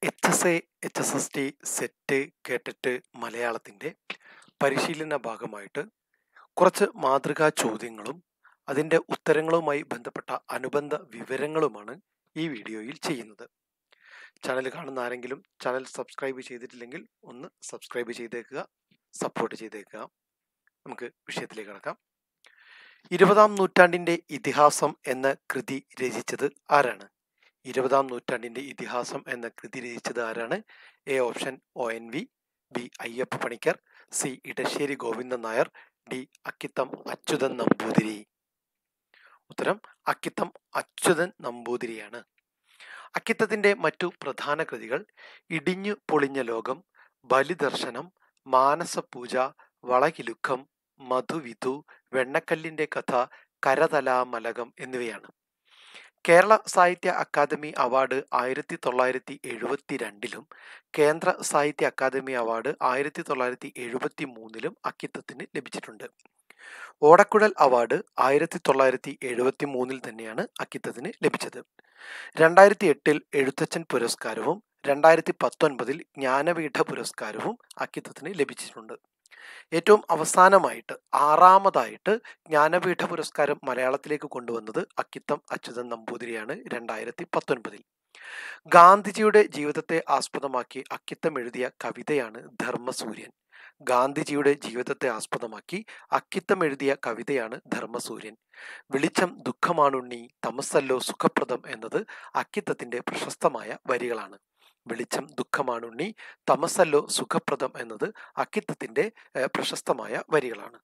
H S A H S S T set കേട്ടിട്ട് മലയാളത്തിൻ്റെ പരിശീലന ഭാഗമായിട്ട് കുറച്ച് മാതൃകാ ചോദ്യങ്ങളും അതിൻ്റെ ഉത്തരങ്ങളുമായി ബന്ധപ്പെട്ട അനുബന്ധ വിവരങ്ങളുമാണ് ഈ വീഡിയോയിൽ ചെയ്യുന്നത് ചാനൽ കാണുന്ന ആരെങ്കിലും ചാനൽ സബ്സ്ക്രൈബ് ചെയ്തിട്ടില്ലെങ്കിൽ ഒന്ന് സബ്സ്ക്രൈബ് ചെയ്തേക്കുക സപ്പോർട്ട് ചെയ്തേക്കുക നമുക്ക് വിഷയത്തിലേക്ക് കടക്കാം ഇരുപതാം നൂറ്റാണ്ടിൻ്റെ ഇതിഹാസം എന്ന കൃതി രചിച്ചത് ആരാണ് ഇരുപതാം നൂറ്റാണ്ടിൻ്റെ ഇതിഹാസം എന്ന കൃതി രചിച്ചത് ആരാണ് A option O N V B Ayyappa Panicker C Edasseri Govindan Nair D Akkitham Achuthan Namboothiri ഉത്തരം അക്കിത്തം അച്യുതൻ നമ്പൂതിരിയാണ് അക്കിത്തത്തിന്റെ മറ്റു പ്രധാന കൃതികൾ ഇടിഞ്ഞു പൊളിഞ്ഞ ലോകം ബലിദർശനം മാനസപൂജ വളകിലുക്കം മധുവിധു വെണ്ണക്കല്ലിന്റെ കഥ കരതലാമലകം എന്നിവയാണ് കേരള സാഹിത്യ അക്കാദമി അവാർഡ് ആയിരത്തി തൊള്ളായിരത്തി എഴുപത്തി രണ്ടിലും കേന്ദ്ര സാഹിത്യ അക്കാദമി അവാർഡ് ആയിരത്തി തൊള്ളായിരത്തി എഴുപത്തി മൂന്നിലും അക്കിത്തത്തിന് ലഭിച്ചിട്ടുണ്ട് ഓടക്കുഴൽ അവാർഡ് ആയിരത്തി തൊള്ളായിരത്തി എഴുപത്തി മൂന്നിൽ തന്നെയാണ് അക്കിത്തത്തിന് ലഭിച്ചത് രണ്ടായിരത്തി എട്ടിൽ എഴുത്തച്ഛൻ പുരസ്കാരവും രണ്ടായിരത്തി പത്തൊൻപതിൽ ജ്ഞാനപീഠ പുരസ്കാരവും അക്കിത്തത്തിന് ലഭിച്ചിട്ടുണ്ട് ഏറ്റവും അവസാനമായിട്ട് ആറാമതായിട്ട് ജ്ഞാനപീഠ പുരസ്കാരം മലയാളത്തിലേക്ക് കൊണ്ടുവന്നത് അക്കിത്തം അച്യുതൻ നമ്പൂതിരിയാണ് രണ്ടായിരത്തി പത്തൊൻപതിൽ ഗാന്ധിജിയുടെ ജീവിതത്തെ ആസ്പദമാക്കി അക്കിത്തം എഴുതിയ കവിതയാണ് ധർമ്മസൂര്യൻ ഗാന്ധിജിയുടെ ജീവിതത്തെ ആസ്പദമാക്കി അക്കിത്തം എഴുതിയ കവിതയാണ് ധർമ്മസൂര്യൻ വെളിച്ചം ദുഃഖമാണുണ്ണി തമസല്ലോ സുഖപ്രദം എന്നത് അക്കിത്തത്തിന്റെ പ്രശസ്തമായ വരികളാണ് വെളിച്ചം ദുഃഖമാണുണ്ണി തമസല്ലോ സുഖപ്രദം എന്നത് അക്കിത്തത്തിന്റെ പ്രശസ്തമായ വരികളാണ്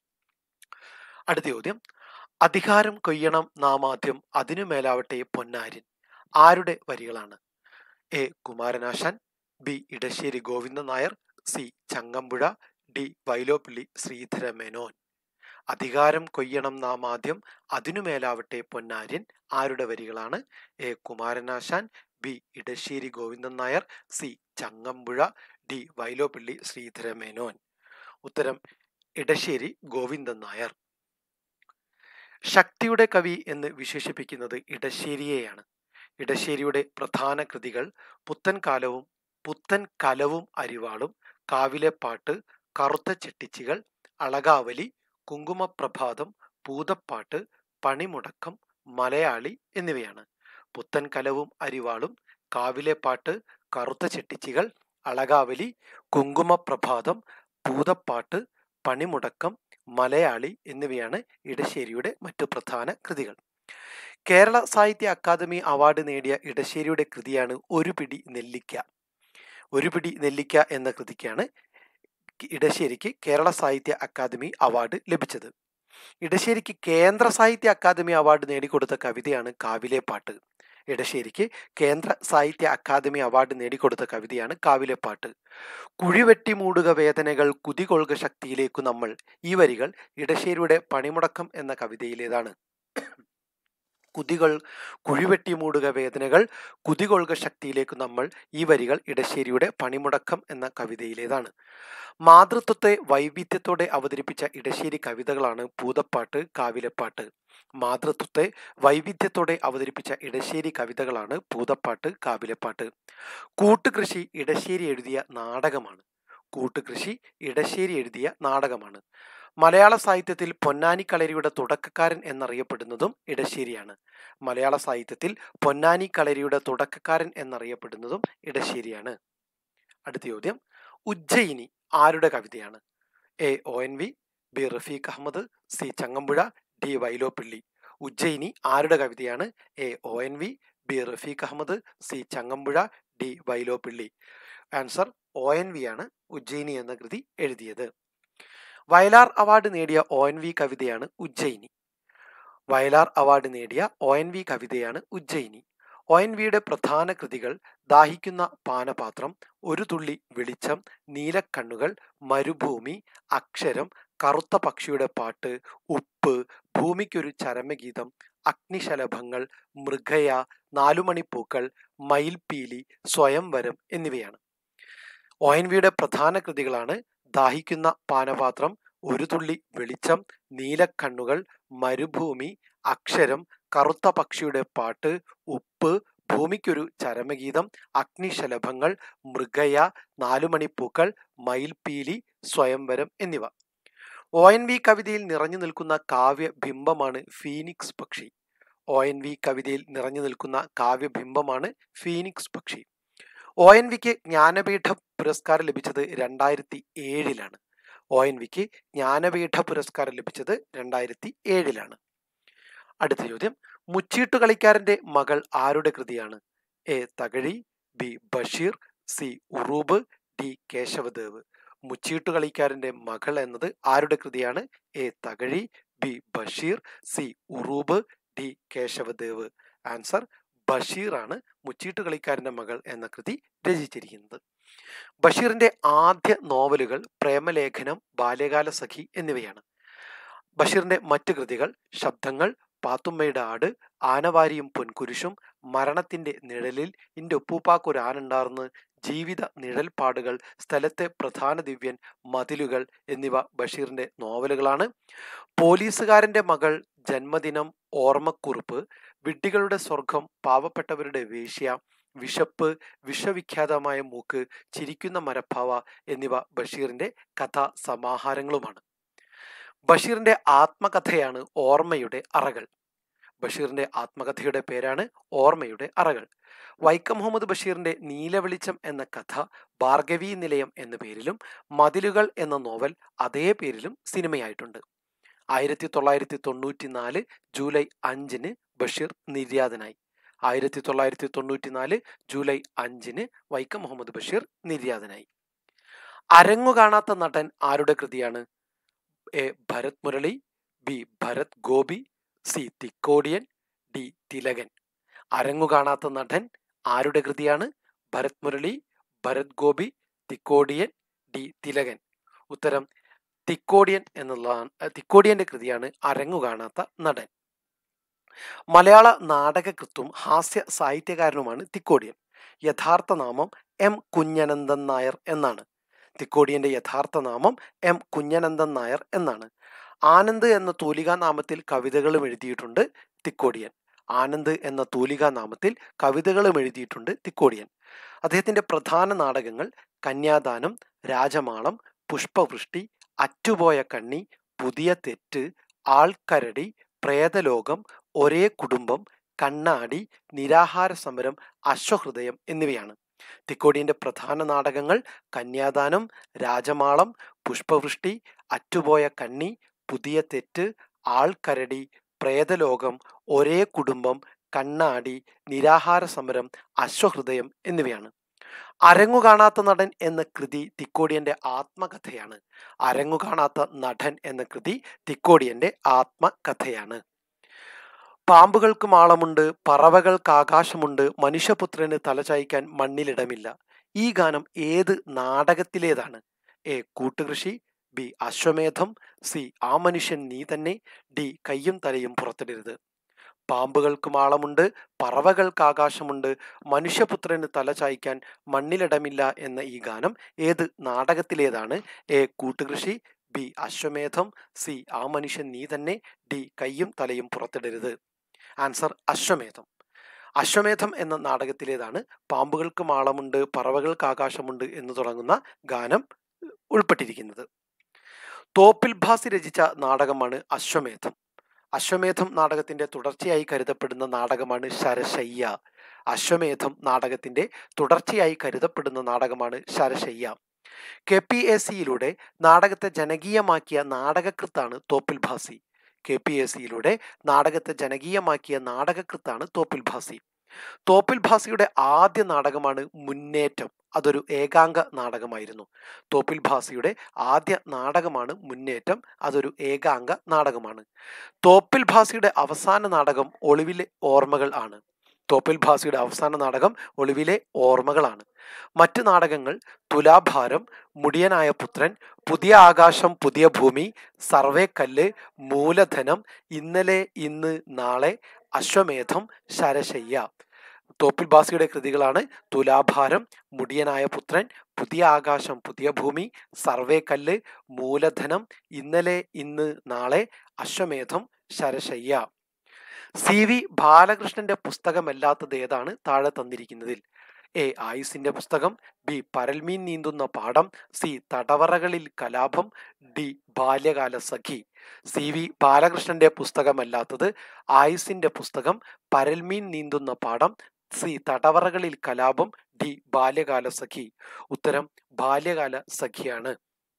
അടുത്ത ചോദ്യം അധികാരം കൊയ്യണം നാമാദ്യം അതിനു മേലാവട്ടെ പൊന്നാര്യൻ ആരുടെ വരികളാണ് A Kumaranasan B Edasseri Govindan Nair C Changampuzha D Vyloppilli Sreedhara Menon അധികാരം കൊയ്യണം നാം ആദ്യം അതിനു മേലാവട്ടെ പൊന്നാര്യൻ ആരുടെ വരികളാണ് A Kumaranasan B Edasseri Govindan Nair C Changampuzha D Vyloppilli Sreedhara Menon ഉത്തരം ഇടശ്ശേരി ഗോവിന്ദൻ നായർ ശക്തിയുടെ കവി എന്ന് വിശേഷിപ്പിക്കുന്നത് ഇടശ്ശേരിയെയാണ് ഇടശ്ശേരിയുടെ പ്രധാന കൃതികൾ പുത്തൻ കാലവും പുത്തൻ കലവും അരിവാളും കാവിലെ പാട്ട് കറുത്ത ചെട്ടിച്ചികൾ അളകാവലി കുങ്കുമപ്രഭാതം പൂതപ്പാട്ട് പണിമുടക്കം മലയാളി എന്നിവയാണ് പുത്തൻ കലവും അരിവാളും കാവിലെ പാട്ട് കറുത്ത ചെട്ടിച്ചികൾ അളകാവലി കുങ്കുമപ്രഭാതം പൂതപ്പാട്ട് പണിമുടക്കം മലയാളി എന്നിവയാണ് ഇടശ്ശേരിയുടെ മറ്റു പ്രധാന കൃതികൾ കേരള സാഹിത്യ അക്കാദമി അവാർഡ് നേടിയ ഇടശ്ശേരിയുടെ കൃതിയാണ് ഒരു പിടി നെല്ലിക്ക ഒരു പിടി നെല്ലിക്ക എന്ന കൃതിക്കാണ് ഇടശ്ശേരിക്ക് കേരള സാഹിത്യ അക്കാദമി അവാർഡ് ലഭിച്ചത് ഇടശ്ശേരിക്ക് കേന്ദ്ര സാഹിത്യ അക്കാദമി അവാർഡ് നേടിക്കൊടുത്ത കവിതയാണ് കാവിലെ പാട്ട് ഇടശ്ശേരിക്ക് കേന്ദ്ര സാഹിത്യ അക്കാദമി അവാർഡ് നേടിക്കൊടുത്ത കവിതയാണ് കാവിലെ പാട്ട് കുഴിവെട്ടി മൂടുക വേദനകൾ കുതികൊള്ളുക ശക്തിയിലേക്കു നമ്മൾ ഈ വരികൾ ഇടശ്ശേരിയുടെ പണിമുടക്കം എന്ന കവിതയിലേതാണ് കുതികൾ കുഴിവെട്ടി മൂടുക വേദനകൾ കുതികൊള്ളുക ശക്തിയിലേക്ക് നമ്മൾ ഈ വരികൾ ഇടശ്ശേരിയുടെ പണിമുടക്കം എന്ന കവിതയിലേതാണ് മാതൃത്വത്തെ വൈവിധ്യത്തോടെ അവതരിപ്പിച്ച ഇടശ്ശേരി കവിതകളാണ് പൂതപ്പാട്ട് കാവിലപ്പാട്ട് മാതൃത്വത്തെ വൈവിധ്യത്തോടെ അവതരിപ്പിച്ച ഇടശ്ശേരി കവിതകളാണ് പൂതപ്പാട്ട് കാവിലപ്പാട്ട് കൂട്ടുകൃഷി ഇടശ്ശേരി എഴുതിയ നാടകമാണ് കൂട്ടുകൃഷി ഇടശ്ശേരി എഴുതിയ നാടകമാണ് മലയാള സാഹിത്യത്തിൽ പൊന്നാനി കളരിയുടെ തുടക്കക്കാരൻ എന്നറിയപ്പെടുന്നതും ഇടശ്ശേരിയാണ് മലയാള സാഹിത്യത്തിൽ പൊന്നാനി കളരിയുടെ തുടക്കക്കാരൻ എന്നറിയപ്പെടുന്നതും ഇടശ്ശേരിയാണ് അടുത്ത ചോദ്യം ഉജ്ജയിനി ആരുടെ കവിതയാണ് A O N V B Rafeeq Ahammed C Changampuzha D Vyloppilli Ujjayini ആരുടെ കവിതയാണ് A O N V B Rafeeq Ahammed C Changampuzha D Vyloppilli answer O N V ആണ് ഉജ്ജയിനി എന്ന കൃതി എഴുതിയത് വയലാർ അവാർഡ് നേടിയ ഒ എൻ വി കവിതയാണ് ഉജ്ജയിനി വയലാർ അവാർഡ് നേടിയ ഒ എൻ വി കവിതയാണ് ഉജ്ജയിനി ഒ എൻ വിയുടെ പ്രധാന കൃതികൾ ദാഹിക്കുന്ന പാനപാത്രം ഒരു തുള്ളി വെളിച്ചം നീലക്കണ്ണുകൾ മരുഭൂമി അക്ഷരം കറുത്ത പക്ഷിയുടെ പാട്ട് ഉപ്പ് ഭൂമിക്കൊരു ചരമഗീതം അഗ്നിശലഭങ്ങൾ മൃഗയ നാലുമണിപ്പൂക്കൾ മയിൽപീലി സ്വയംവരം എന്നിവയാണ് ഒ എൻ വിയുടെ പ്രധാന കൃതികളാണ് ദാഹിക്കുന്ന പാനപാത്രം ഒരു തുള്ളി വെളിച്ചം നീലക്കണ്ണുകൾ മരുഭൂമി അക്ഷരം കറുത്ത പക്ഷിയുടെ പാട്ട് ഉപ്പ് ഭൂമിക്കൊരു ചരമഗീതം അഗ്നിശലഭങ്ങൾ മൃഗയ നാലുമണിപ്പൂക്കൾ മയിൽപീലി സ്വയംവരം എന്നിവ ഒ എൻ വി കവിതയിൽ നിറഞ്ഞു നിൽക്കുന്ന കാവ്യബിംബമാണ് ഫീനിക്സ് പക്ഷി ഒ എൻ വി കവിതയിൽ നിറഞ്ഞു നിൽക്കുന്ന കാവ്യബിംബമാണ് ഫീനിക്സ് പക്ഷി ഒ എൻ വിക്ക് ജ്ഞാനപീഠ പുരസ്കാരം ലഭിച്ചത് രണ്ടായിരത്തി ഏഴിലാണ് ഒ എൻ വിക്ക് ജ്ഞാനപീഠ പുരസ്കാരം ലഭിച്ചത് രണ്ടായിരത്തി ഏഴിലാണ് അടുത്ത ചോദ്യം മുച്ചീട്ടു കളിക്കാരന്റെ മകൾ ആരുടെ കൃതിയാണ് A Thakazhi B Basheer C Uroob D Kesavadev മുച്ചീട്ടു കളിക്കാരന്റെ മകൾ എന്നത് ആരുടെ കൃതിയാണ് A Thakazhi B Basheer C Uroob D Kesavadev answer ബഷീറാണ് മുച്ചീട്ടു കളിക്കാരന്റെ മകൾ എന്ന കൃതി രചിച്ചിരിക്കുന്നത് ബഷീറിന്റെ ആദ്യ നോവലുകൾ പ്രേമലേഖനം ബാല്യകാല സഖി എന്നിവയാണ് ബഷീറിന്റെ മറ്റു കൃതികൾ ശബ്ദങ്ങൾ പാത്തുമ്മയുടെ ആട് ആനവാരിയും പൊൻകുരിശും മരണത്തിന്റെ നിഴലിൽ ഇന്റെ ഉപ്പൂപ്പാക്കൊരു ആനുണ്ടാർന്ന് ജീവിത നിഴൽപ്പാടുകൾ സ്ഥലത്തെ പ്രധാന ദിവ്യൻ മതിലുകൾ എന്നിവ ബഷീറിന്റെ നോവലുകളാണ് പോലീസുകാരന്റെ മകൾ ജന്മദിനം ഓർമ്മക്കുറിപ്പ് വിഡ്ഢികളുടെ സ്വർഗം പാവപ്പെട്ടവരുടെ വേശ്യ വിശപ്പ് വിശ്വവിഖ്യാതമായ മൂക്ക് ചിരിക്കുന്ന മരപ്പാവ എന്നിവ ബഷീറിന്റെ കഥാ സമാഹാരങ്ങളുമാണ് ബഷീറിന്റെ ആത്മകഥയാണ് ഓർമ്മയുടെ അറകൾ ബഷീറിന്റെ ആത്മകഥയുടെ പേരാണ് ഓർമ്മയുടെ അറകൾ വൈക്കം മുഹമ്മദ് ബഷീറിന്റെ നീലവെളിച്ചം എന്ന കഥ ഭാർഗവി നിലയം എന്ന പേരിലും മതിലുകൾ എന്ന നോവൽ അതേ പേരിലും സിനിമയായിട്ടുണ്ട് ആയിരത്തി തൊള്ളായിരത്തി തൊണ്ണൂറ്റി നാല് ജൂലൈ അഞ്ചിന് ബഷീർ നിര്യാതനായി ആയിരത്തി തൊള്ളായിരത്തി തൊണ്ണൂറ്റി നാല് ജൂലൈ അഞ്ചിന് വൈക്കം മുഹമ്മദ് ബഷീർ നിര്യാതനായി അരങ്ങു കാണാത്ത നടൻ ആരുടെ കൃതിയാണ് A Bharath Murali B Bharath Gopi C Thikkodiyan D Thilakan അരങ്ങു കാണാത്ത നടൻ ആരുടെ കൃതിയാണ് ഭരത് മുരളി ഭരത് ഗോപി തിക്കോടിയൻ ഡി തിലകൻ ഉത്തരം തിക്കോടിയൻ എന്നുള്ളതാണ് തിക്കോടിയന്റെ കൃതിയാണ് അരങ്ങു കാണാത്ത നടൻ മലയാള നാടകകൃത്തും ഹാസ്യ സാഹിത്യകാരനുമാണ് തിക്കോടിയൻ യഥാർത്ഥ നാമം എം കുഞ്ഞനന്ദൻ നായർ എന്നാണ് തിക്കോടിയന്റെ യഥാർത്ഥ നാമം എം കുഞ്ഞനന്ദൻ നായർ എന്നാണ് ആനന്ദ് എന്ന തൂലികാ നാമത്തിൽ കവിതകളും എഴുതിയിട്ടുണ്ട് തിക്കോടിയൻ ആനന്ദ് എന്ന തൂലികാ നാമത്തിൽ കവിതകളും എഴുതിയിട്ടുണ്ട് തിക്കോടിയൻ അദ്ദേഹത്തിന്റെ പ്രധാന നാടകങ്ങൾ കന്യാദാനം രാജമാളം പുഷ്പവൃഷ്ടി അറ്റുപോയ കണ്ണി പുതിയ തെറ്റ് ആൾക്കരടി പ്രേതലോകം ഒരേ കുടുംബം കണ്ണാടി നിരാഹാര സമരം അശ്വഹൃദയം എന്നിവയാണ് തിക്കോടിയന്റെ പ്രധാന നാടകങ്ങൾ കന്യാദാനം രാജമാളം പുഷ്പവൃഷ്ടി അറ്റുപോയ കണ്ണി പുതിയ തെറ്റ് ആൾക്കരടി പ്രേതലോകം ഒരേ കുടുംബം കണ്ണാടി നിരാഹാര സമരം അശ്വഹൃദയം എന്നിവയാണ് അരങ്ങു കാണാത്ത നടൻ എന്ന കൃതി തിക്കോടിയന്റെ ആത്മകഥയാണ് അരങ്ങു കാണാത്ത നടൻ എന്ന കൃതി തിക്കോടിയന്റെ ആത്മകഥയാണ് പാമ്പുകൾക്ക് മാളമുണ്ട് പറവകൾക്ക് ആകാശമുണ്ട് മനുഷ്യപുത്രന് തലചായ്ക്കാൻ മണ്ണിലിടമില്ല ഈ ഗാനം ഏത് നാടകത്തിലേതാണ് A Koottukrishi B Ashwamedham C ആ മനുഷ്യൻ നീ തന്നെ ഡി കയ്യും തലയും പുറത്തിടരുത് പാമ്പുകൾക്ക് മാളമുണ്ട് പറവകൾക്ക് ആകാശമുണ്ട് മനുഷ്യപുത്രന് തല ചായ്ക്കാൻ മണ്ണിലിടമില്ല എന്ന ഈ ഗാനം ഏത് നാടകത്തിലേതാണ് A Koottukrishi B Ashwamedham C ആ മനുഷ്യൻ നീ തന്നെ ഡി കയ്യും തലയും പുറത്തിടരുത് ആൻസർ അശ്വമേധം അശ്വമേധം എന്ന നാടകത്തിലേതാണ് പാമ്പുകൾക്ക് മാളമുണ്ട് പറവകൾക്ക് ആകാശമുണ്ട് എന്ന് തുടങ്ങുന്ന ഗാനം ഉൾപ്പെട്ടിരിക്കുന്നത് തോപ്പിൽ ഭാസി രചിച്ച നാടകമാണ് അശ്വമേധം അശ്വമേധം നാടകത്തിന്റെ തുടർച്ചയായി കരുതപ്പെടുന്ന നാടകമാണ് ശരശയ്യ അശ്വമേധം നാടകത്തിന്റെ തുടർച്ചയായി കരുതപ്പെടുന്ന നാടകമാണ് ശരശയ്യ കെ പി എ സിയിലൂടെ നാടകത്തെ ജനകീയമാക്കിയ നാടകകൃത്താണ് Thoppil Bhasi K P A സിയിലൂടെ നാടകത്തെ ജനകീയമാക്കിയ നാടകകൃത്താണ് തോപ്പിൽ ഭാസി തോപ്പിൽ ഭാസിയുടെ ആദ്യ നാടകമാണ് മുന്നേറ്റം അതൊരു ഏകാംഗ നാടകമായിരുന്നു തോപ്പിൽ ഭാസിയുടെ ആദ്യ നാടകമാണ് മുന്നേറ്റം അതൊരു ഏകാംഗ നാടകമാണ് തോപ്പിൽ ഭാസിയുടെ അവസാന നാടകം ഒളിവിലെ ഓർമ്മകൾ ആണ് തോപ്പിൽ ഭാസിയുടെ അവസാന നാടകം ഒളിവിലെ ഓർമ്മകളാണ് മറ്റ് നാടകങ്ങൾ തുലാഭാരം മുടിയനായ പുത്രൻ പുതിയ ആകാശം പുതിയ ഭൂമി സർവേക്കല്ല് മൂലധനം ഇന്നലെ ഇന്ന് നാളെ അശ്വമേധം ശരശയ്യ തോപ്പിൽ ഭാസിയുടെ കൃതികളാണ് തുലാഭാരം മുടിയനായ പുത്രൻ പുതിയ ആകാശം പുതിയ ഭൂമി സർവേക്കല്ല് മൂലധനം ഇന്നലെ ഇന്ന് നാളെ അശ്വമേധം ശരശയ്യ സി വി ബാലകൃഷ്ണന്റെ പുസ്തകമല്ലാത്തത് ഏതാണ് താഴെ തന്നിരിക്കുന്നതിൽ എ ആയുസിന്റെ പുസ്തകം ബി പരൽമീൻ നീന്തുന്ന പാഠം സി തടവറകളിൽ കലാപം ഡി ബാല്യകാല സഖി സി വി ബാലകൃഷ്ണന്റെ പുസ്തകമല്ലാത്തത് ആയുസിന്റെ പുസ്തകം പരൽമീൻ നീന്തുന്ന പാഠം സി തടവറകളിൽ കലാപം ഡി ബാല്യകാല സഖി ഉത്തരം ബാല്യകാല സഖിയാണ്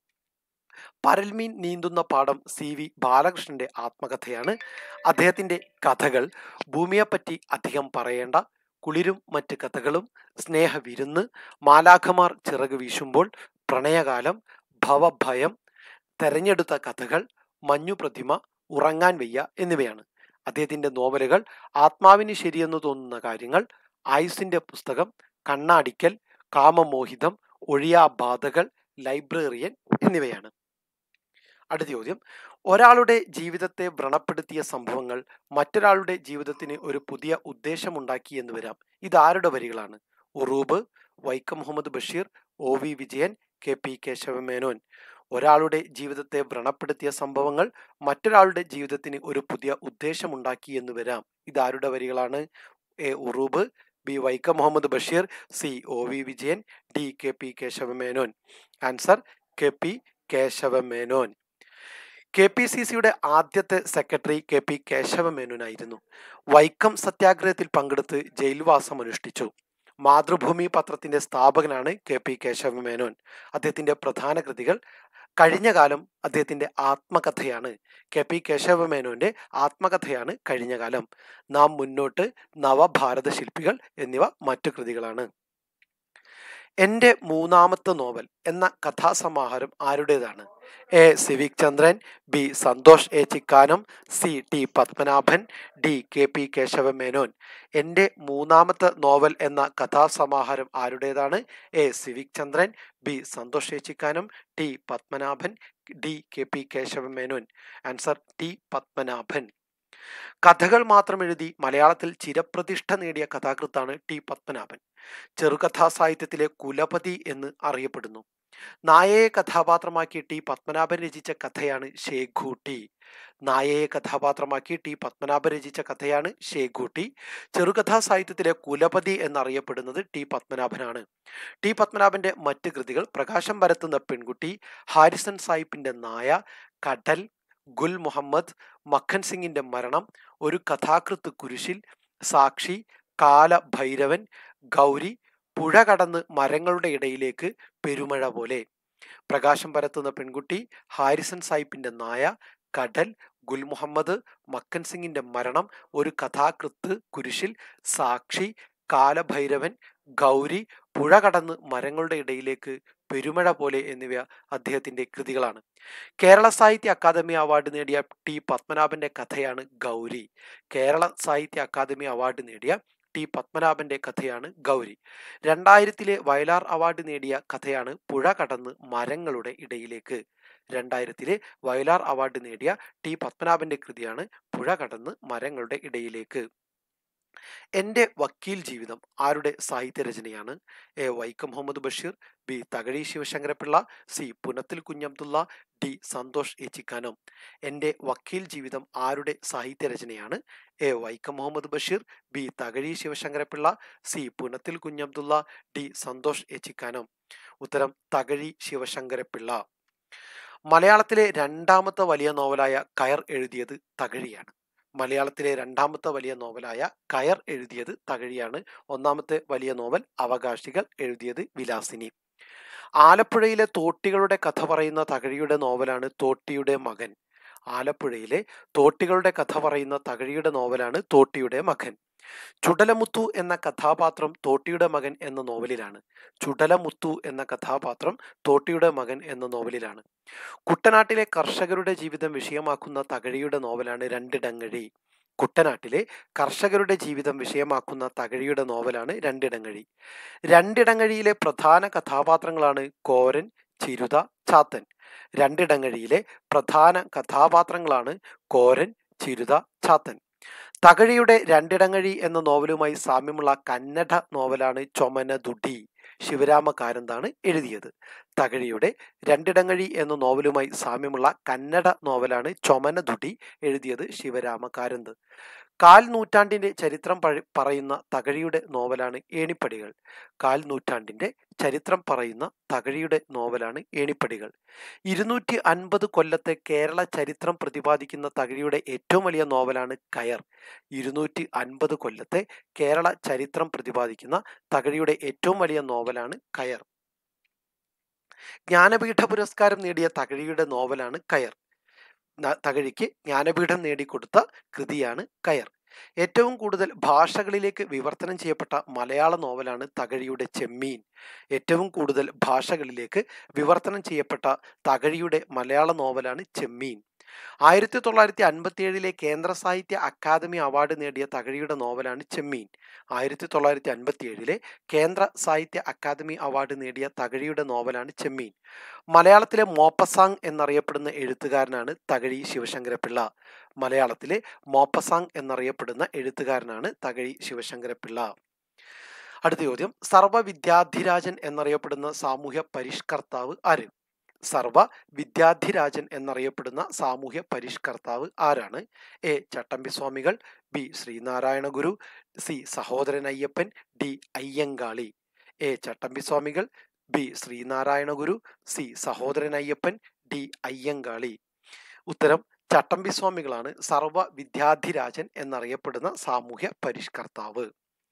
പരൽമീൻ നീന്തുന്ന പാഠം സി വി ബാലകൃഷ്ണന്റെ ആത്മകഥയാണ് അദ്ദേഹത്തിന്റെ കഥകൾ ഭൂമിയെപ്പറ്റി അധികം പറയേണ്ട കുളിരും മറ്റ് കഥകളും സ്നേഹവിരുന്ന് മാലാഖമാർ ചിറക് വീശുമ്പോൾ പ്രണയകാലം ഭവഭയം തെരഞ്ഞെടുത്ത കഥകൾ മഞ്ഞു പ്രതിമ ഉറങ്ങാൻ വയ്യ എന്നിവയാണ് അദ്ദേഹത്തിന്റെ നോവലുകൾ ആത്മാവിന് ശരിയെന്ന് തോന്നുന്ന കാര്യങ്ങൾ ആയുസിന്റെ പുസ്തകം കണ്ണാടിക്കൽ കാമമോഹിതം ഒഴിയാ ബാധകൾ ലൈബ്രറിയൻ എന്നിവയാണ് അടുത്ത ചോദ്യം ഒരാളുടെ ജീവിതത്തെ വ്രണപ്പെടുത്തിയ സംഭവങ്ങൾ മറ്റൊരാളുടെ ജീവിതത്തിന് ഒരു പുതിയ ഉദ്ദേശമുണ്ടാക്കി എന്ന് വരാം ഇതാരുടെ വരികളാണ് Uroob Vaikom Muhammad Basheer O V Vijayan K P Kesavamenon ഒരാളുടെ ജീവിതത്തെ വ്രണപ്പെടുത്തിയ സംഭവങ്ങൾ മറ്റൊരാളുടെ ജീവിതത്തിന് ഒരു പുതിയ ഉദ്ദേശമുണ്ടാക്കി എന്ന് വരാം ഇതാരുടെ വരികളാണ് A Uroob B Vaikom Muhammad Basheer C O V Vijayan D K P Kesavamenon answer K P Kesavamenon K P C സിയുടെ ആദ്യത്തെ സെക്രട്ടറി കെ പി കേശവമേനോനായിരുന്നു വൈക്കം സത്യാഗ്രഹത്തിൽ പങ്കെടുത്ത് ജയിൽവാസം അനുഷ്ഠിച്ചു മാതൃഭൂമി പത്രത്തിന്റെ സ്ഥാപകനാണ് കെ പി കേശവമേനോൻ അദ്ദേഹത്തിന്റെ പ്രധാന കൃതികൾ കഴിഞ്ഞ കാലം അദ്ദേഹത്തിന്റെ ആത്മകഥയാണ് കെ പി കേശവമേനോന്റെ ആത്മകഥയാണ് കഴിഞ്ഞ കാലം നാം മുന്നോട്ട് നവഭാരത ശില്പികൾ എന്നിവ മറ്റു കൃതികളാണ് എൻ്റെ മൂന്നാമത്തെ നോവൽ എന്ന കഥാസമാഹാരം ആരുടേതാണ് A Civic Chandran B Santhosh A Chikkanam C T Padmanabhan D K P Kesavamenon എൻ്റെ മൂന്നാമത്തെ നോവൽ എന്ന കഥാസമാഹാരം ആരുടേതാണ് A Civic Chandran B Santhosh A Chikkanam T Padmanabhan D K P Kesavamenon answer T Padmanabhan കഥകൾ മാത്രം എഴുതി മലയാളത്തിൽ ചിരപ്രതിഷ്ഠ നേടിയ കഥാകൃത്താണ് ടി പത്മനാഭൻ ചെറുകഥാ സാഹിത്യത്തിലെ കുലപതി എന്ന് അറിയപ്പെടുന്നു നായയെ കഥാപാത്രമാക്കി ടി പത്മനാഭൻ രചിച്ച കഥയാണ് ഷേഖൂട്ടി നായയെ കഥാപാത്രമാക്കി ടി പത്മനാഭൻ രചിച്ച കഥയാണ് ഷേഖൂട്ടി ചെറുകഥാ സാഹിത്യത്തിലെ കുലപതി എന്നറിയപ്പെടുന്നത് ടി പത്മനാഭനാണ് ടി പത്മനാഭന്റെ മറ്റ് കൃതികൾ പ്രകാശം പരത്തുന്ന പെൺകുട്ടി ഹാരിസൺ സാഹിബിന്റെ നായ കടൽ ഗുൽ മുഹമ്മദ് മഖൻ സിംഗിന്റെ മരണം ഒരു കഥാകൃത്ത് കുരിശിൽ സാക്ഷി കാലഭൈരവൻ ഗൗരി പുഴ കടന്ന് മരങ്ങളുടെ ഇടയിലേക്ക് പെരുമഴ പോലെ പ്രകാശം പരത്തുന്ന പെൺകുട്ടി ഹാരിസൺ സാഹിബിന്റെ നായ കടൽ ഗുൽ മുഹമ്മദ് മക്കൻ സിംഗിന്റെ മരണം ഒരു കഥാകൃത്ത് കുരിശിൽ സാക്ഷി കാലഭൈരവൻ ഗൗരി പുഴ കടന്ന് മരങ്ങളുടെ ഇടയിലേക്ക് പെരുമഴ പോലെ എന്നിവ അദ്ദേഹത്തിന്റെ കൃതികളാണ് കേരള സാഹിത്യ അക്കാദമി അവാർഡ് നേടിയ ടി പത്മനാഭന്റെ കഥയാണ് ഗൗരി കേരള സാഹിത്യ അക്കാദമി അവാർഡ് നേടിയ ടി പത്മനാഭന്റെ കഥയാണ് ഗൗരി രണ്ടായിരത്തിലെ വയലാർ അവാർഡ് നേടിയ കഥയാണ് പുഴ കടന്ന് മരങ്ങളുടെ ഇടയിലേക്ക് രണ്ടായിരത്തിലെ വയലാർ അവാർഡ് നേടിയ ടി പത്മനാഭന്റെ കൃതിയാണ് പുഴ കടന്ന് മരങ്ങളുടെ ഇടയിലേക്ക് എൻ്റെ വക്കീൽ ജീവിതം ആരുടെ സാഹിത്യ രചനയാണ് A Vaikom Muhammad Basheer B Thakazhi Sivasankara Pillai C Punathil Kunhabdulla D Santhosh Echikkanam എൻ്റെ വക്കീൽ ജീവിതം ആരുടെ സാഹിത്യ രചനയാണ് A Vaikom Muhammad Basheer B Thakazhi Sivasankara Pillai C Punathil Kunhabdulla D Santhosh Echikkanam ഉത്തരം തകഴി ശിവശങ്കരപിള്ള മലയാളത്തിലെ രണ്ടാമത്തെ വലിയ നോവലായ കയർ എഴുതിയത് തകഴിയാണ് മലയാളത്തിലെ രണ്ടാമത്തെ വലിയ നോവലായ കയർ എഴുതിയത് തകഴിയാണ് ഒന്നാമത്തെ വലിയ നോവൽ അവകാശികൾ എഴുതിയത് വിലാസിനി ആലപ്പുഴയിലെ തോട്ടികളുടെ കഥ പറയുന്ന തകഴിയുടെ നോവലാണ് തോട്ടിയുടെ മകൻ ആലപ്പുഴയിലെ തോട്ടികളുടെ കഥ പറയുന്ന തകഴിയുടെ നോവലാണ് തോട്ടിയുടെ മകൻ ചുടലമുത്തു എന്ന കഥാപാത്രം തോട്ടിയുടെ മകൻ എന്ന നോവലിലാണ് ചുടലമുത്തു എന്ന കഥാപാത്രം തോട്ടിയുടെ മകൻ എന്ന നോവലിലാണ് കുട്ടനാട്ടിലെ കർഷകരുടെ ജീവിതം വിഷയമാക്കുന്ന തകഴിയുടെ നോവലാണ് രണ്ടിടങ്ങഴി കുട്ടനാട്ടിലെ കർഷകരുടെ ജീവിതം വിഷയമാക്കുന്ന തകഴിയുടെ നോവലാണ് രണ്ടിടങ്ങഴി രണ്ടിടങ്ങഴിയിലെ പ്രധാന കഥാപാത്രങ്ങളാണ് കോരൻ ചിരുത ചാത്തൻ രണ്ടിടങ്ങഴിയിലെ പ്രധാന കഥാപാത്രങ്ങളാണ് കോരൻ ചിരുത ചാത്തൻ തകഴിയുടെ രണ്ടിടങ്ങഴി എന്ന നോവലുമായി സാമ്യമുള്ള കന്നഡ നോവലാണ് ചൊമന ദുഡി ശിവരാമ കാരന്താണ് എഴുതിയത് തകഴിയുടെ രണ്ടിടങ്ങഴി എന്ന നോവലുമായി സാമ്യമുള്ള കന്നഡ നോവലാണ് ചൊമന ദുഡി എഴുതിയത് ശിവരാമ കാരന്ത് കാൽ നൂറ്റാണ്ടിന്റെ ചരിത്രം പഴ- പറയുന്ന തകഴിയുടെ നോവലാണ് ഏണിപ്പടികൾ കാൽ നൂറ്റാണ്ടിന്റെ ചരിത്രം പറയുന്ന തകഴിയുടെ നോവലാണ് ഏണിപ്പടികൾ ഇരുന്നൂറ്റി അൻപത് കൊല്ലത്തെ കേരള ചരിത്രം പ്രതിപാദിക്കുന്ന തകഴിയുടെ ഏറ്റവും വലിയ നോവലാണ് കയർ ഇരുന്നൂറ്റി അൻപത് കൊല്ലത്തെ കേരള ചരിത്രം പ്രതിപാദിക്കുന്ന തകഴിയുടെ ഏറ്റവും വലിയ നോവലാണ് കയർ ജ്ഞാനപീഠ പുരസ്കാരം നേടിയ തകഴിയുടെ നോവലാണ് കയർ ന- തകഴിക്ക് ജ്ഞാനപീഠം നേടിക്കൊടുത്ത കൃതിയാണ് കയർ ഏറ്റവും കൂടുതൽ ഭാഷകളിലേക്ക് വിവർത്തനം ചെയ്യപ്പെട്ട മലയാള നോവലാണ് തകഴിയുടെ ചെമ്മീൻ ഏറ്റവും കൂടുതൽ ഭാഷകളിലേക്ക് വിവർത്തനം ചെയ്യപ്പെട്ട തകഴിയുടെ മലയാള നോവലാണ് ചെമ്മീൻ ആയിരത്തി തൊള്ളായിരത്തി അൻപത്തി ഏഴിലെ കേന്ദ്ര സാഹിത്യ അക്കാദമി അവാർഡ് നേടിയ തകഴിയുടെ നോവലാണ് ചെമ്മീൻ ആയിരത്തി തൊള്ളായിരത്തി അൻപത്തി ഏഴിലെ കേന്ദ്ര സാഹിത്യ അക്കാദമി അവാർഡ് നേടിയ തകഴിയുടെ നോവലാണ് ചെമ്മീൻ മലയാളത്തിലെ മോപ്പസാങ് എന്നറിയപ്പെടുന്ന എഴുത്തുകാരനാണ് തകഴി ശിവശങ്കരപിള്ള മലയാളത്തിലെ മോപ്പസാങ് എന്നറിയപ്പെടുന്ന എഴുത്തുകാരനാണ് തകഴി ശിവശങ്കരപിള്ള അടുത്ത ചോദ്യം സർവ വിദ്യാധിരാജൻ എന്നറിയപ്പെടുന്ന സാമൂഹ്യ പരിഷ്കർത്താവ് ആര് സർവ വിദ്യാധിരാജൻ എന്നറിയപ്പെടുന്ന സാമൂഹ്യ പരിഷ്കർത്താവ് ആരാണ് A Chattampi Swamikal B Sreenarayana Guru C Sahodaran Ayyappan D Ayyankali A Chattampi Swamikal B Sreenarayana Guru C Sahodaran Ayyappan D Ayyankali ഉത്തരം ചട്ടമ്പി സ്വാമികളാണ് സർവ വിദ്യാധിരാജൻ എന്നറിയപ്പെടുന്ന സാമൂഹ്യ പരിഷ്കർത്താവ്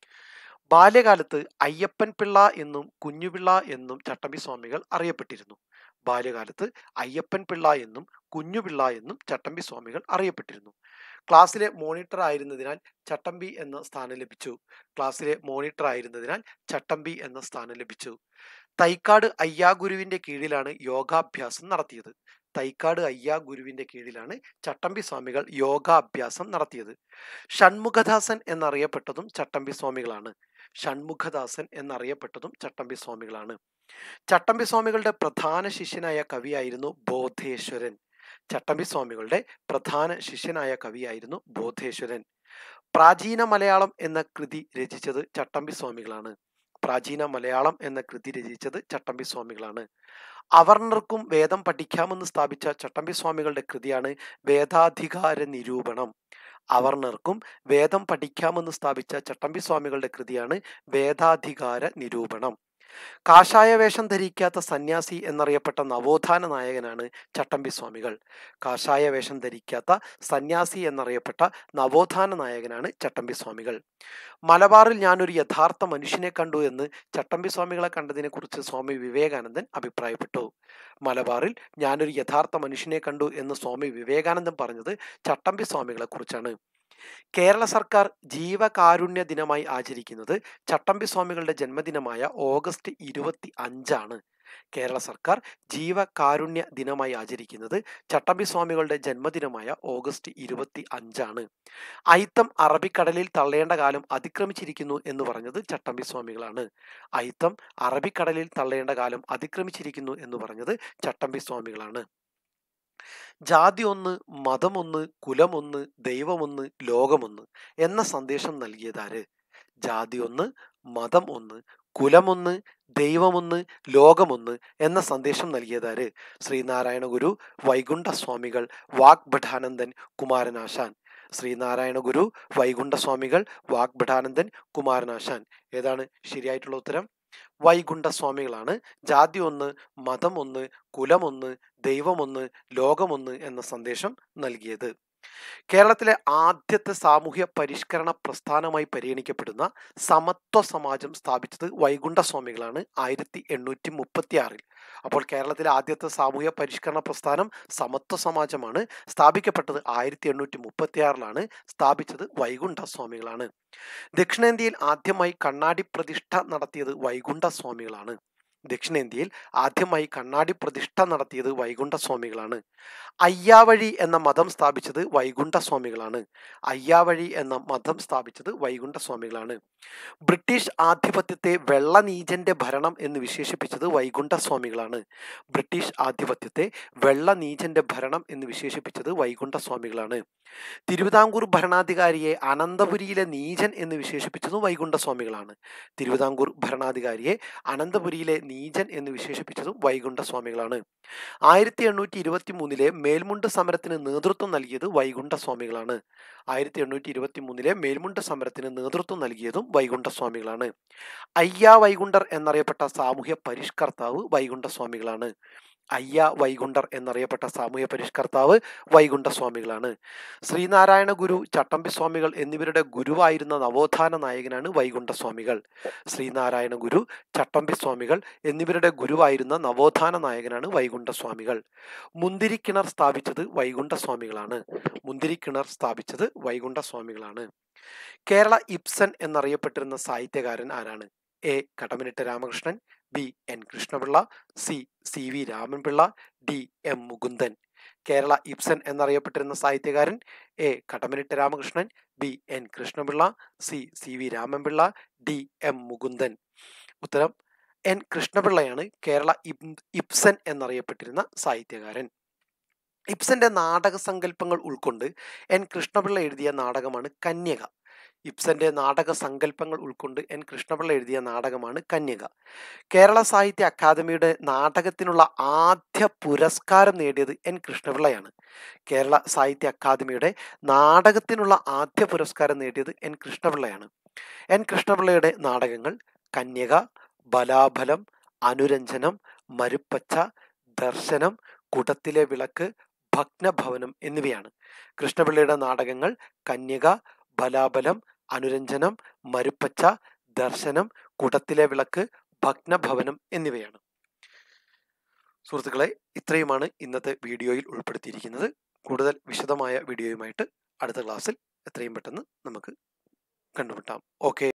ബാല്യകാലത്ത് അയ്യപ്പൻ പിള്ള എന്നും കുഞ്ഞുപിള്ള എന്നും ചട്ടമ്പി സ്വാമികൾ അറിയപ്പെട്ടിരുന്നു ബാല്യകാലത്ത് അയ്യപ്പൻ പിള്ള എന്നും കുഞ്ഞുപിള്ള എന്നും ചട്ടമ്പി സ്വാമികൾ അറിയപ്പെട്ടിരുന്നു ക്ലാസ്സിലെ മോണിറ്റർ ആയിരുന്നതിനാൽ ചട്ടമ്പി എന്ന സ്ഥാനം ലഭിച്ചു ക്ലാസ്സിലെ മോണിറ്റർ ആയിരുന്നതിനാൽ ചട്ടമ്പി എന്ന സ്ഥാനം ലഭിച്ചു തൈക്കാട് അയ്യാ ഗുരുവിന്റെ കീഴിലാണ് യോഗാഭ്യാസം നടത്തിയത് തൈക്കാട് അയ്യാ ഗുരുവിന്റെ കീഴിലാണ് ചട്ടമ്പി സ്വാമികൾ യോഗാഭ്യാസം നടത്തിയത് ഷൺമുഖദാസൻ എന്നറിയപ്പെട്ടതും ചട്ടമ്പി സ്വാമികളാണ് ഷൺമുഖദാസൻ എന്നറിയപ്പെട്ടതും ചട്ടമ്പി സ്വാമികളാണ് ചട്ടമ്പി സ്വാമികളുടെ പ്രധാന ശിഷ്യനായ കവിയായിരുന്നു ബോധേശ്വരൻ ചട്ടമ്പി സ്വാമികളുടെ പ്രധാന ശിഷ്യനായ കവിയായിരുന്നു ബോധേശ്വരൻ പ്രാചീന മലയാളം എന്ന കൃതി രചിച്ചത് ചട്ടമ്പി സ്വാമികളാണ് പ്രാചീന മലയാളം എന്ന കൃതി രചിച്ചത് ചട്ടമ്പി സ്വാമികളാണ് അവർണർക്കും വേദം പഠിക്കാമെന്ന് സ്ഥാപിച്ച ചട്ടമ്പി സ്വാമികളുടെ കൃതിയാണ് വേദാധികാര നിരൂപണം അവർണർക്കും വേദം പഠിക്കാമെന്ന് സ്ഥാപിച്ച ചട്ടമ്പി സ്വാമികളുടെ കൃതിയാണ് വേദാധികാര നിരൂപണം കാഷായ വേഷം ധരിക്കാത്ത സന്യാസി എന്നറിയപ്പെട്ട നവോത്ഥാന നായകനാണ് ചട്ടമ്പി സ്വാമികൾ കാഷായ വേഷം ധരിക്കാത്ത സന്യാസി എന്നറിയപ്പെട്ട നവോത്ഥാന നായകനാണ് ചട്ടമ്പി സ്വാമികൾ മലബാറിൽ ഞാനൊരു യഥാർത്ഥ മനുഷ്യനെ കണ്ടു എന്ന് ചട്ടമ്പി സ്വാമികളെ കണ്ടതിനെ കുറിച്ച് സ്വാമി വിവേകാനന്ദൻ അഭിപ്രായപ്പെട്ടു മലബാറിൽ ഞാനൊരു യഥാർത്ഥ മനുഷ്യനെ കണ്ടു എന്ന് സ്വാമി വിവേകാനന്ദൻ പറഞ്ഞത് ചട്ടമ്പി സ്വാമികളെ കുറിച്ചാണ് കേരള സർക്കാർ ജീവകാരുണ്യ ദിനമായി ആചരിക്കുന്നത് ചട്ടമ്പി സ്വാമികളുടെ ജന്മദിനമായ ഓഗസ്റ്റ് ഇരുപത്തി അഞ്ചാണ് കേരള സർക്കാർ ജീവകാരുണ്യ ദിനമായി ആചരിക്കുന്നത് ചട്ടമ്പി സ്വാമികളുടെ ജന്മദിനമായ ഓഗസ്റ്റ് ഇരുപത്തി അഞ്ചാണ് അയിത്തം അറബിക്കടലിൽ തള്ളേണ്ട കാലം അതിക്രമിച്ചിരിക്കുന്നു എന്ന് പറഞ്ഞത് ചട്ടമ്പി സ്വാമികളാണ് അയിത്തം അറബിക്കടലിൽ തള്ളേണ്ട കാലം അതിക്രമിച്ചിരിക്കുന്നു എന്ന് പറഞ്ഞത് ചട്ടമ്പി സ്വാമികളാണ് ജാതി ഒന്ന് മതമൊന്ന് കുലമൊന്ന് ദൈവമൊന്ന് ലോകമൊന്ന് എന്ന സന്ദേശം നൽകിയതാര് ജാതി ഒന്ന് മതം ഒന്ന് കുലമൊന്ന് ദൈവമൊന്ന് ലോകമൊന്ന് എന്ന സന്ദേശം നൽകിയതാര് ശ്രീനാരായണ ഗുരു വൈകുണ്ഠ സ്വാമികൾ വാഗ്ഭടാനന്ദൻ കുമാരനാശാൻ ശ്രീനാരായണ ഗുരു വൈകുണ്ഠ സ്വാമികൾ വാഗ്ഭടാനന്ദൻ കുമാരനാശാൻ ഏതാണ് ശരിയായിട്ടുള്ള ഉത്തരം വൈകുണ്ഠ സ്വാമികളാണ് ജാതി ഒന്ന് മതം ഒന്ന് കുലമൊന്ന് ദൈവമൊന്ന് ലോകമൊന്ന് എന്ന സന്ദേശം നൽകിയത് കേരളത്തിലെ ആദ്യത്തെ സാമൂഹ്യ പരിഷ്കരണ പ്രസ്ഥാനമായി പരിഗണിക്കപ്പെടുന്ന സമത്വ സമാജം സ്ഥാപിച്ചത് വൈകുണ്ഠ സ്വാമികളാണ് ആയിരത്തി എണ്ണൂറ്റി മുപ്പത്തി ആറിൽ അപ്പോൾ കേരളത്തിലെ ആദ്യത്തെ സാമൂഹ്യ പരിഷ്കരണ പ്രസ്ഥാനം സമത്വ സമാജമാണ് സ്ഥാപിക്കപ്പെട്ടത് ആയിരത്തി എണ്ണൂറ്റി മുപ്പത്തി ആറിലാണ് സ്ഥാപിച്ചത് വൈകുണ്ഠ സ്വാമികളാണ് ദക്ഷിണേന്ത്യയിൽ ആദ്യമായി കണ്ണാടി പ്രതിഷ്ഠ നടത്തിയത് വൈകുണ്ഠ സ്വാമികളാണ് ദക്ഷിണേന്ത്യയിൽ ആദ്യമായി കണ്ണാടി പ്രതിഷ്ഠ നടത്തിയത് വൈകുണ്ഠ സ്വാമികളാണ് അയ്യാവഴി എന്ന മതം സ്ഥാപിച്ചത് വൈകുണ്ഠ സ്വാമികളാണ് അയ്യാവഴി എന്ന മതം സ്ഥാപിച്ചത് വൈകുണ്ഠ സ്വാമികളാണ് ബ്രിട്ടീഷ് ആധിപത്യത്തെ വെള്ളനീചന്റെ ഭരണം എന്ന് വിശേഷിപ്പിച്ചത് വൈകുണ്ഠ സ്വാമികളാണ് ബ്രിട്ടീഷ് ആധിപത്യത്തെ വെള്ളനീചന്റെ ഭരണം എന്ന് വിശേഷിപ്പിച്ചത് വൈകുണ്ഠ സ്വാമികളാണ് തിരുവിതാംകൂർ ഭരണാധികാരിയെ അനന്തപുരിയിലെ നീചൻ എന്ന് വിശേഷിപ്പിച്ചത് വൈകുണ്ഠ സ്വാമികളാണ് തിരുവിതാംകൂർ ഭരണാധികാരിയെ അനന്തപുരിയിലെ നീചൻ എന്ന് വിശേഷിപ്പിച്ചതും വൈകുണ്ഠ സ്വാമികളാണ് ആയിരത്തി എണ്ണൂറ്റി ഇരുപത്തി മൂന്നിലെ മേൽമുണ്ട് സമരത്തിന് നേതൃത്വം നൽകിയത് വൈകുണ്ഠ സ്വാമികളാണ് ആയിരത്തി എണ്ണൂറ്റി ഇരുപത്തി മൂന്നിലെ മേൽമുണ്ട് സമരത്തിന് നേതൃത്വം നൽകിയതും വൈകുണ്ഠ സ്വാമികളാണ് അയ്യാ വൈകുണ്ഠർ എന്നറിയപ്പെട്ട സാമൂഹ്യ പരിഷ്കർത്താവ് വൈകുണ്ഠ സ്വാമികളാണ് അയ്യ വൈകുണ്ഠർ എന്നറിയപ്പെട്ട സാമൂഹ്യ പരിഷ്കർത്താവ് വൈകുണ്ഠ സ്വാമികളാണ് ശ്രീനാരായണ ഗുരു ചട്ടമ്പി സ്വാമികൾ എന്നിവരുടെ ഗുരുവായിരുന്ന നവോത്ഥാന നായകനാണ് വൈകുണ്ഠ സ്വാമികൾ ശ്രീനാരായണ ഗുരു ചട്ടമ്പി സ്വാമികൾ എന്നിവരുടെ ഗുരുവായിരുന്ന നവോത്ഥാന നായകനാണ് വൈകുണ്ഠ സ്വാമികൾ മുന്തിരിക്കിണർ സ്ഥാപിച്ചത് വൈകുണ്ഠ സ്വാമികളാണ് മുന്തിരിക്കിണർ സ്ഥാപിച്ചത് വൈകുണ്ഠ സ്വാമികളാണ് കേരള ഇബ്സൻ എന്നറിയപ്പെട്ടിരുന്ന സാഹിത്യകാരൻ ആരാണ് A Kadammanitta Ramakrishnan B N Krishna Pillai C C V Raman Pillai D M Mukundan Kerala Ibsen എന്നറിയപ്പെട്ടിരുന്ന സാഹിത്യകാരൻ A Kadammanitta Ramakrishnan B N Krishna Pillai C C V Raman Pillai D M Mukundan ഉത്തരം എൻ കൃഷ്ണപിള്ളയാണ് കേരള ഇബ് ഇബ്സൻ എന്നറിയപ്പെട്ടിരുന്ന സാഹിത്യകാരൻ ഇബ്സന്റെ നാടക സങ്കല്പങ്ങൾ ഉൾക്കൊണ്ട് എൻ കൃഷ്ണപിള്ള എഴുതിയ നാടകമാണ് കന്യക ഇബ്സന്റെ നാടക സങ്കല്പങ്ങൾ ഉൾക്കൊണ്ട് എൻ കൃഷ്ണപിള്ള എഴുതിയ നാടകമാണ് കന്യക കേരള സാഹിത്യ അക്കാദമിയുടെ നാടകത്തിനുള്ള ആദ്യ പുരസ്കാരം നേടിയത് എൻ കൃഷ്ണപിള്ളയാണ് കേരള സാഹിത്യ അക്കാദമിയുടെ നാടകത്തിനുള്ള ആദ്യ പുരസ്കാരം നേടിയത് എൻ കൃഷ്ണപിള്ളയാണ് എൻ കൃഷ്ണപിള്ളയുടെ നാടകങ്ങൾ കന്യക ബലാബലം അനുരഞ്ജനം മരുപ്പച്ച ദർശനം കുടത്തിലെ വിളക്ക് ഭഗ്നഭവനം എന്നിവയാണ് കൃഷ്ണപിള്ളയുടെ നാടകങ്ങൾ കന്യക ബലാബലം അനുരഞ്ജനം മരുപ്പച്ച ദർശനം കുടത്തിലെ വിളക്ക് ഭഗ്നഭവനം എന്നിവയാണ് സുഹൃത്തുക്കളെ ഇത്രയുമാണ് ഇന്നത്തെ വീഡിയോയിൽ ഉൾപ്പെടുത്തിയിരിക്കുന്നത് കൂടുതൽ വിശദമായ വീഡിയോയുമായിട്ട് അടുത്ത ക്ലാസ്സിൽ എത്രയും പെട്ടെന്ന് നമുക്ക് കണ്ടുമുട്ടാം ഓക്കെ